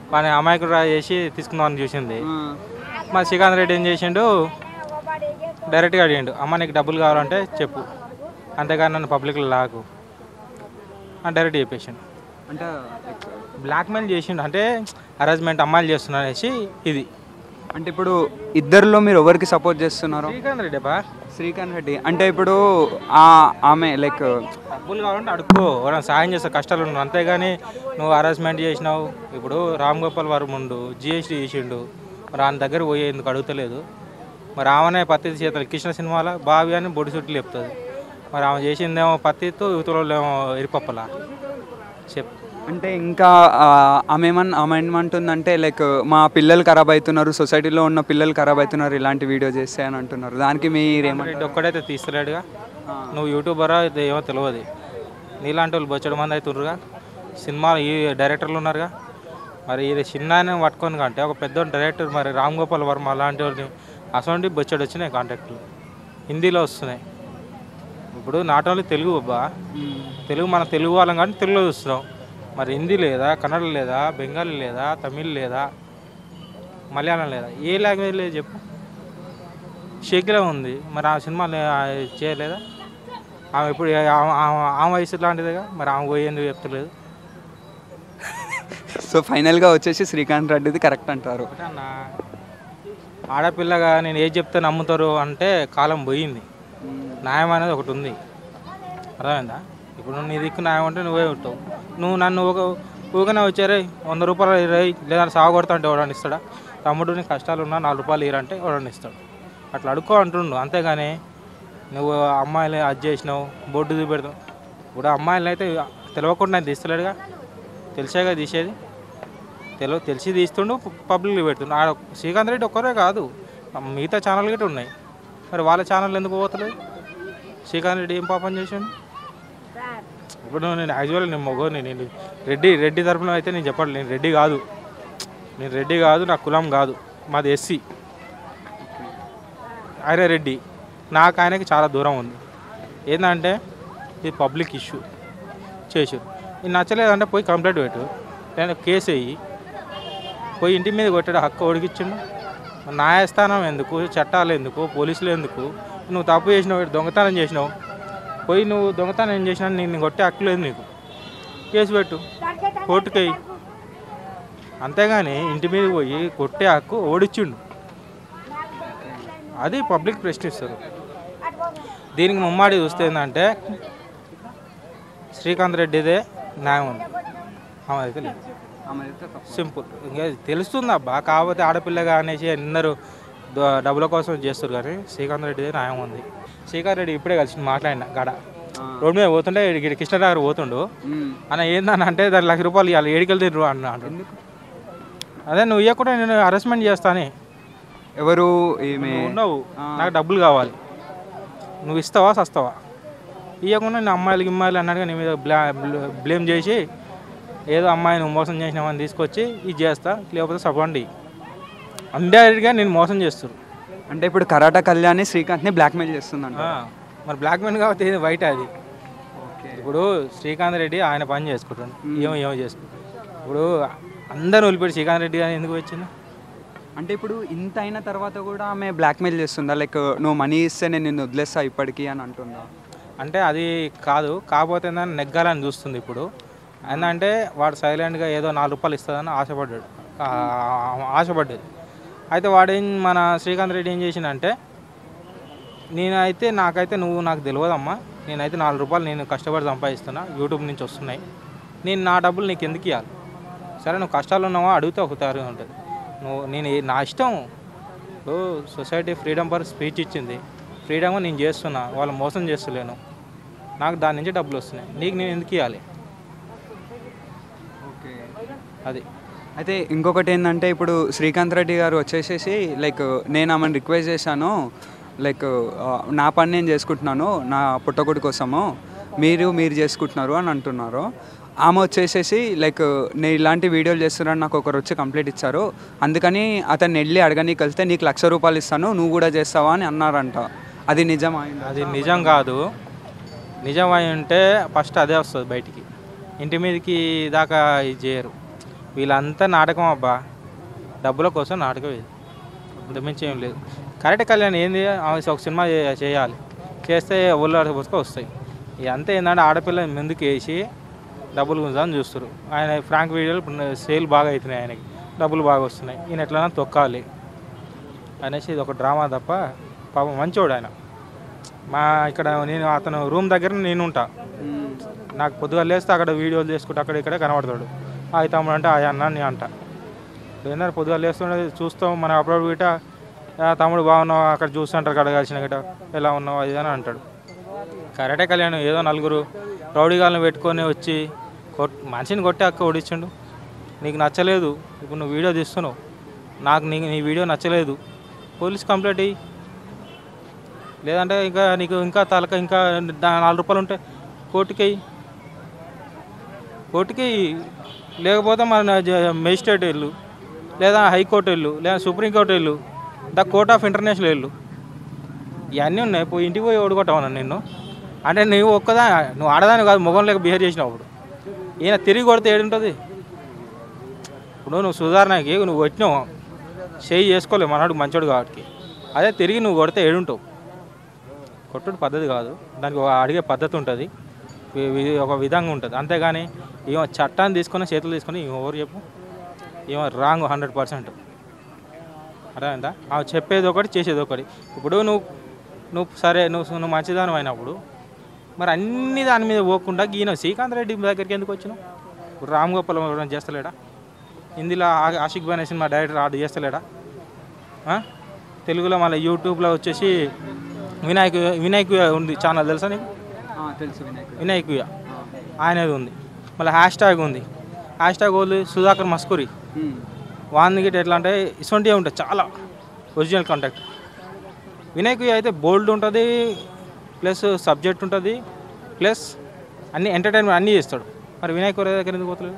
వాని అమాయకుడు రా చేసి తీసుకుందామని చూసింది ఆ, మా శ్రీకాంత్ రెడ్డి ఏం చేసిండు డైరెక్ట్గా అడిగిండు అమ్మ నీకు డబ్బులు కావాలంటే చెప్పు అంతేగాని నన్ను పబ్లిక్లో లాగు అని డైరెక్ట్ చెప్పేసిండు అంటే like, బ్లాక్మెయిల్ చేసిండు అంటే అరేంజ్మెంట్ అమ్మాయిలు చేస్తున్నారు అనేసి ఇది అంటే ఇప్పుడు ఇద్దరిలో మీరు ఎవరికి సపోర్ట్ చేస్తున్నారు శ్రీకాంత్ రెడ్డి బా శ్రీకాంత్ రెడ్డి అంటే ఇప్పుడు ఆ ఆమె లైక్ డబ్బులు కావాలంటే అడుక్కో ఎవరైనా సాయం చేస్తే కష్టాలు ఉండవు అంతేగాని నువ్వు హరాస్మెంట్ చేసినావు ఇప్పుడు రామ్ గోపాల్ వర్మ ఉండు జిఎస్టీ చేసిండు మరి ఆయన దగ్గర పోయి ఎందుకు అడుగుతలేదు మరి ఆమెనే పత్తి చేతలు కృష్ణ సినిమాలో బావి అని బొడి చుట్టూ లేపుతుంది మరి ఆమె చేసిందేమో పత్తితో యువతలో ఏమో ఎరిపప్పలా చెప్ అంటే ఇంకా ఆ, ఆమె ఏమన్ ఆమె ఏమంటుందంటే లైక్ మా పిల్లలు ఖరాబ్ అవుతున్నారు సొసైటీలో ఉన్న పిల్లలు ఖరాబ్ అవుతున్నారు ఇలాంటి వీడియో చేస్తే అని అంటున్నారు దానికి మీరేమంటారు రెడ్డి ఒక్కడైతే తీస్తలేడుగా నువ్వు యూట్యూబరా ఇది ఏమో తెలియదు నీలాంటి వాళ్ళు బొచ్చడు మంది అవుతుండ్రుగా సినిమా ఈ డైరెక్టర్లు ఉన్నారుగా మరి ఇది చిన్న ఆయన పట్టుకొని కంటే ఒక పెద్ద డైరెక్టర్ మరి రామ్ గోపాల్ వర్మ అలాంటి వాళ్ళని అసలు బొచ్చడు వచ్చినాయి కాంటాక్ట్లు హిందీలో వస్తున్నాయి ఇప్పుడు నాట్ ఓన్లీ తెలుగు అబ్బా తెలుగు మన తెలుగు వాళ్ళం కానీ తెలుగులో చూస్తున్నాం మరి హిందీ లేదా కన్నడ లేదా బెంగాలీ లేదా తమిళ్ లేదా మలయాళం లేదా ఏ లాంగ్వేజ్ లేదు చెప్పు షేకిలో ఉంది మరి ఆ సినిమా చేయలేదా ఆమె ఇప్పుడు ఆమె- ఆమె- ఆమె వయసు లాంటిదిగా మరి ఆమె పోయి ఎందుకు చెప్తలేదు సో ఫైనల్గా వచ్చేసి శ్రీకాంత్ రెడ్డిది కరెక్ట్ అంటారు ఒకటే అన్న ఆడపిల్లగా నేను ఏది చెప్తే నమ్ముతారు అంటే కాలం పోయింది న్యాయం అనేది ఒకటి ఉంది అర్థమైందా ఇప్పుడు నీ దిక్కు న్యాయం అంటే నువ్వే ఉంటావు నువ్వు నన్ను ఒక ఊకనే వచ్చారే వంద రూపాయలు ఇరవై లేదా సాగు కొడతా అంటే ఎవడని ఇస్తాడా తమ్ముడు నీ కష్టాలు ఉన్నా నాలుగు రూపాయలు ఇరంటే ఎవడని ఇస్తాడు అట్లా అడుక్కో అంటుండు అంతేగాని నువ్వు అమ్మాయిలు అది చేసినావు బొడ్డు చూపెడతావు ఇప్పుడు అమ్మాయిలు అయితే తెలియకుండా నేను తీస్తలేడుగా తెలిసేగా తీసేది తెలు తెలిసి తీస్తుండు పబ్లిక్ పెడుతుండు ఆడ శ్రీకాంత్ రెడ్డి ఒక్కరే కాదు మిగతా ఛానల్ గిట్ట ఉన్నాయి మరి వాళ్ళ ఛానల్ ఎందుకు పోతలేదు శ్రీకాంత్ రెడ్డి ఏం పాపం చేసాడు ఇప్పుడు నేను యాక్చువల్ నేను మొగోని నేను రెడ్డి రెడ్డి తరపున అయితే నేను చెప్పాలి నేను రెడ్డి కాదు నేను రెడ్డి కాదు నా కులం కాదు మాది ఎస్సీ ఆయన రెడ్డి నాకు ఆయనకి చాలా దూరం ఉంది ఏంటంటే ఇది పబ్లిక్ ఇష్యూ చేసారు ఇది నచ్చలేదంటే పోయి కంప్లైంట్ పెట్టు లేదా కేసు వేయి పోయి ఇంటి మీద కొట్టాడు హక్కు ఒడిగిచ్చిండు న్యాయస్థానం ఎందుకు చట్టాలు ఎందుకు పోలీసులు ఎందుకు నువ్వు తప్పు చేసినావు దొంగతనం చేసినావు పోయి నువ్వు దొంగతనం ఏం చేసినా నేను కొట్టే హక్కు లేదు నీకు కేసు పెట్టు కోర్టుకి అంతేగాని ఇంటి మీద పోయి కొట్టే హక్కు ఓడిచ్చిండు అది పబ్లిక్ ప్రశ్నిస్తారు దీనికి ముమ్మాడి చూస్తే ఏంటంటే శ్రీకాంత్ రెడ్డిదే న్యాయం ఉంది ఆమె అయితే లేదు సింపుల్ ఇంకా తెలుస్తుంది అబ్బా కాకపోతే ఆడపిల్లగా అనేసి అందరూ ద- డబ్బుల కోసం చేస్తారు కానీ శ్రీకాంత్ రెడ్డిదే న్యాయం ఉంది శ్రీకాంత్ రెడ్డి ఇప్పుడే కలిసి మాట్లాడిన గడ రోడ్ మీద పోతుంటే ఈడికి కృష్ణనగర్ పోతుండు అన్న ఏందని అంటే దాని లక్ష రూపాయలు ఇవ్వాలి ఏడికెళ్ళి తిర్రు అన్నాడు అదే నువ్వు ఇవ్వకుండా నేను అరెస్ట్మెంట్ చేస్తానే ఎవరు ఈమె నువ్వు ఉన్నావు నాకు డబ్బులు కావాలి నువ్వు ఇస్తావా సస్తావా ఇవ్వకుండా నేను అమ్మాయిలకి అమ్మాయిలు అన్నట్టుగా నీ మీద బ్లా బ్లేమ్ చేసి ఏదో అమ్మాయిని మోసం చేసినామని తీసుకొచ్చి ఇది చేస్తా లేకపోతే సపోండి ఇండైరెక్ట్గా నేను మోసం చేస్తారు అంటే ఇప్పుడు కరాటా కళ్యాణి శ్రీకాంత్ని బ్లాక్మెయిల్ చేస్తుందంట మరి బ్లాక్ మెన్ కాబట్టి ఇది వైట్ అది ఇప్పుడు శ్రీకాంత్ రెడ్డి ఆయన పని చేసుకుంటాడు ఏమో ఏమో చేసుకుంటాడు ఇప్పుడు అందరూ వదిలిపెట్టి శ్రీకాంత్ రెడ్డి గారు ఎందుకు వచ్చింది అంటే ఇప్పుడు ఇంత అయిన తర్వాత కూడా ఆమె బ్లాక్మెయిల్ చేస్తుందా లైక్ నువ్వు మనీ ఇస్తే నేను నిన్ను వదిలేస్తా ఇప్పటికీ అని అంటుందా అంటే అది కాదు కాకపోతే ఏంటంటే నెగ్గాలని చూస్తుంది ఇప్పుడు ఏంటంటే వాడు సైలెంట్గా ఏదో నాలుగు రూపాయలు ఇస్తుందని ఆశపడ్డాడు ఆ, ఆశపడ్డది అయితే వాడు ఏం మన శ్రీకాంత్ రెడ్డి ఏం చేసిండంటే నేనైతే నాకైతే నువ్వు నాకు తెలియదమ్మా నేనైతే నాలుగు రూపాయలు నేను కష్టపడి సంపాదిస్తున్నా యూట్యూబ్ నుంచి వస్తున్నాయి నేను నా డబ్బులు నీకు ఎందుకు ఇవ్వాలి సరే నువ్వు కష్టాలు ఉన్నావా అడిగితే ఒక తయారుగా ఉంటుంది నువ్వు నేను ఏ- నా ఇష్టం ఇప్పుడు సొసైటీ ఫ్రీడమ్ ఫర్ స్పీచ్ ఇచ్చింది ఫ్రీడమ్ నేను చేస్తున్నా వాళ్ళు మోసం చేస్తలేను నాకు దాని నుంచి డబ్బులు వస్తున్నాయి నీకు నేను ఎందుకు ఇవ్వాలి ఓకే అది అయితే ఇంకొకటి ఏంటంటే ఇప్పుడు శ్రీకాంత్ రెడ్డి గారు వచ్చేసేసి లైక్ నేను ఆమెను రిక్వెస్ట్ చేశాను లైక్ ఆ, నా పని నేను చేసుకుంటున్నాను నా పుట్టకొడు కోసము మీరు మీరు చేసుకుంటున్నారు అని అంటున్నారు ఆమె వచ్చేసేసి లైక్ నేను ఇలాంటి వీడియోలు చేస్తున్నాను నాకు ఒకరు వచ్చి కంప్లైంట్ ఇచ్చారు అందుకని అతన్ని వెళ్ళి అడగనీకి వెళ్తే నీకు లక్ష రూపాయలు ఇస్తాను నువ్వు కూడా చేస్తావా అని అన్నారంట అది నిజమా అది నిజం కాదు నిజం అయి ఉంటే ఫస్ట్ అదే వస్తుంది బయటికి ఇంటి మీదకి దాకా ఇది చేయరు వీళ్ళంతా నాటకం అబ్బా డబ్బుల కోసం నాటకం ఇది అంతమించి ఏం లేదు కరెక్ట్ కళ్యాణ్ ఏంది ఆమె ఒక సినిమా చే- చేయాలి చేస్తే ఊళ్ళో పుస్తకం వస్తాయి ఇదంతా ఏంటంటే ఆడపిల్ల ముందుకు వేసి డబ్బులు గుంజాలని చూస్తారు ఆయన ఫ్రాంక్ వీడియోలు ఇప్పుడు సేల్ బాగా అవుతున్నాయి ఆయనకి డబ్బులు బాగా వస్తున్నాయి ఈయన ఎట్లైనా తొక్కాలి అనేసి ఇది ఒక డ్రామా తప్ప పాపం మంచోడు ఆయన మా ఇక్కడ నేను అతను రూమ్ దగ్గర నేను ఉంటా నాకు పొద్దుగా లేస్తే అక్కడ వీడియోలు చేసుకుంటే అక్కడ ఇక్కడ కనబడతాడు ఆ తమ్ముడు అంటే ఆ అన్న నేను అంట ఏంటంటే పొద్దుగా లేస్తుంటే చూస్తాం మన అప్లోడ్ గిట "ఆ, తమ్ముడు బాగున్నావు అక్కడ చూస్తుంటారు కడ కలిసిన గిట ఎలా ఉన్నావు అది ఇది" అని అంటాడు కరెక్టే కళ్యాణ్ ఏదో నలుగురు రౌడీగాలను పెట్టుకొని వచ్చి కొట్ మనిషిని కొట్టి అక్క ఓడించిండు నీకు నచ్చలేదు ఇప్పుడు నువ్వు వీడియో తీస్తున్నావు నాకు నీ నీ వీడియో నచ్చలేదు పోలీస్ కంప్లైంట్ ఇయ్యి లేదంటే ఇంకా నీకు ఇంకా తలక ఇంకా దా- నాలుగు రూపాయలు ఉంటే కోర్టుకి వెయ్యి కోర్టుకి లేకపోతే మన జ- మేజిస్ట్రేట్ వెళ్ళు లేదా హైకోర్టు వెళ్ళు లేదా సుప్రీంకోర్టు వెళ్ళు ద కోర్ట్ ఆఫ్ ఇంటర్నేషనల్ వెళ్ళు ఇవన్నీ ఉన్నాయి పోయి ఇంటికి పోయి ఓడుకోవటం నిన్ను అంటే నువ్వు ఒక్కదా నువ్వు ఆడదాని కాదు ముఖం లేక బిహేవ్ చేసినావు అప్పుడు ఈయన తిరిగి కొడితే ఏడుంటుంది ఇప్పుడు నువ్వు సుధారణకి నువ్వు వచ్చినావు చేయి చేసుకోలేవు మనవాడు మంచోడు కాబట్టి అదే తిరిగి నువ్వు కొడితే ఏడుంటావు కొట్టుడు పద్ధతి కాదు దానికి ఒక అడిగే పద్ధతి ఉంటుంది వి- వి- ఒక విధంగా ఉంటుంది అంతేగాని ఏమో చట్టాన్ని తీసుకొని చేతులు తీసుకొని ఈమె ఎవరు చెప్పు ఏమో రాంగ్ హండ్రెడ్ పర్సెంట్ అర్థమైందా ఆమె చెప్పేది ఒకటి చేసేది ఒకటి ఇప్పుడు నువ్వు నువ్వు సరే నువ్వు నువ్వు మంచిదానం అయినప్పుడు మరి అన్ని దాని మీద పోకుండా ఈయన శ్రీకాంత్ రెడ్డి దగ్గరికి ఎందుకు వచ్చినావు ఇప్పుడు రామ్ గోపాల్ ఎవరైనా చేస్తలేడా హిందీలో ఆ- ఆషిక్ బాయ్ అనే సినిమా డైరెక్టర్ ఆర్డర్ చేస్తలేడా ఆ? తెలుగులో మళ్ళీ యూట్యూబ్లో వచ్చేసి వినాయక్ వినాయక్ ఉంది ఛానల్ తెలుసా నీకు తెలుసు వినాయకుడు వినాయక్ ఆయనది ఉంది మళ్ళీ హ్యాష్ ట్యాగ్ ఉంది హ్యాష్ ట్యాగ్ వాళ్ళు సుధాకర్ మస్కూరి వాంది గిట్ట ఎట్లా అంటే ఇటువంటివి ఉంటాయి చాలా ఒరిజినల్ కాంటాక్ట్ వినాయక్ అయితే బోల్డ్ ఉంటుంది ప్లస్ సబ్జెక్ట్ ఉంటుంది ప్లస్ అన్ని ఎంటర్టైన్మెంట్ అన్నీ చేస్తాడు మరి వినాయక్ ఎవరి దగ్గర ఎందుకు పోతలేదు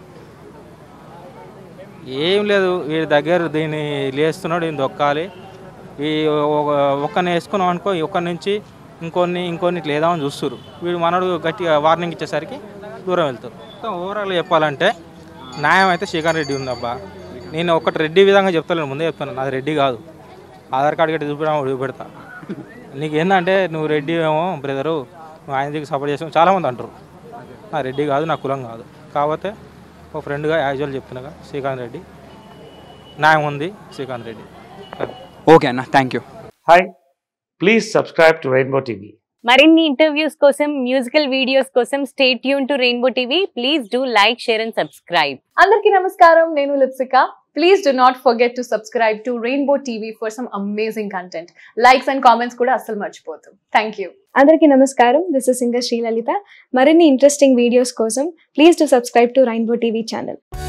ఏం లేదు వీడి దగ్గర దీన్ని లేస్తున్నాడు దీన్ని దొక్కాలి ఈ ఒక- ఒక్కరిని వేసుకున్నాం అనుకో ఈ ఒక్కరి నుంచి ఇంకొన్ని ఇంకొన్ని ఇట్లా లేదామని చూస్తారు వీడు మనడు గట్టిగా వార్నింగ్ ఇచ్చేసరికి దూరం వెళ్తారు మొత్తం ఓవరాల్ చెప్పాలంటే న్యాయం అయితే శ్రీకాంత్ రెడ్డి ఉందబ్బా నేను ఒకటి రెడ్డి విధంగా చెప్తాను ముందే చెప్తాను నాది రెడ్డి కాదు ఆధార్ కార్డు గట్టి చూపిడా చూపెడతా నీకు ఏంటంటే నువ్వు రెడ్డి ఏమో బ్రదరు నువ్వు ఆయన దగ్గర సపోర్ట్ చేసావు చాలామంది అంటారు నా రెడ్డి కాదు నా కులం కాదు కాకపోతే ఒక ఫ్రెండ్గా యాజువల్ చెప్తున్నాగా శ్రీకాంత్ రెడ్డి న్యాయం ఉంది శ్రీకాంత్ రెడ్డి ఓకే అన్న thank you hi please subscribe to Rainbow TV మరిన్ని ఇంటర్వ్యూస్ కోసం మ్యూజికల్ వీడియోస్ కోసం stay tuned to Rainbow TV please do like share and subscribe అందరికీ నమస్కారం నేను Lipsika please do not forget to subscribe to Rainbow TV for some amazing content likes and comments కూడా అస్సలు మర్చిపోతాం thank you అందరికీ నమస్కారం this is singer Srilalitha మరిన్ని interesting videos కోసం please to subscribe to Rainbow TV channel